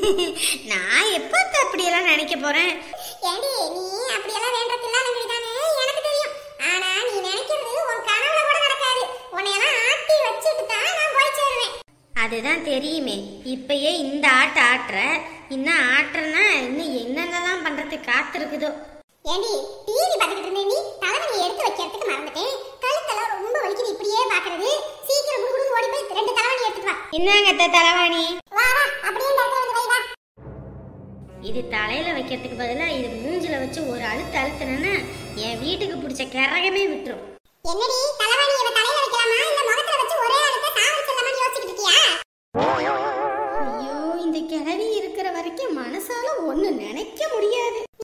நான் எப்ப அப்படியெல்லாம் நினைக்க போறேன் ஏண்டி நீ அப்படியெல்லாம் வேண்டதில்ல வேண்டியதானே எனக்கு தெரியும் ஆனா நீ நினைக்கிறது உன் கனவுல கூட நடக்காது உன்னையெல்லாம் ஆட்டி வச்சுட்டு தான் நான் போய் சேருவேன் அதுதான் தெரியுமே இப்பயே இந்த ஆட்ட ஆட்டுற இன்னும் ஆட்டுறனா இன்னும் என்னென்னலாம் பண்றதுக்கு காத்திருக்குதோ ஏண்டி டிவி பார்த்துக்கிட்டு இருந்தே நீ தலைவலி எடுத்து வைக்கிறதுக்கு மறந்துட்டேன் கழுத்தெல்லாம் ரொம்ப வலிக்குது இப்படியே பாக்குறது சீக்கிரம் குடுகுடு ஓடி போய் ரெண்டு தலைவலி எடுத்துட்டு வா என்னங்க அத்தை தலைவாணி வா வா அப்படியே இந்த இடத்துல வந்து வை வா இது தலையில வைக்கிறதுக்கு பதிலா இது மூஞ்சில வச்சு ஒரு அழுத்து அழுத்துனேன்னா என் வீட்டுக்கு பிடிச்ச கரகமே விட்டுரும் என்னடி தலைவலி இவ தலையில வைக்கலாமா இல்ல முகத்துல வச்சு ஒரே அழுத்த சாவடிச்சிடலாமான்னு யோசிச்சுட்டு இருக்கியா ஐயோ இந்த கிழவி இருக்கிற வரைக்கும் மனசால ஒண்ணு நினைக்க முடியாது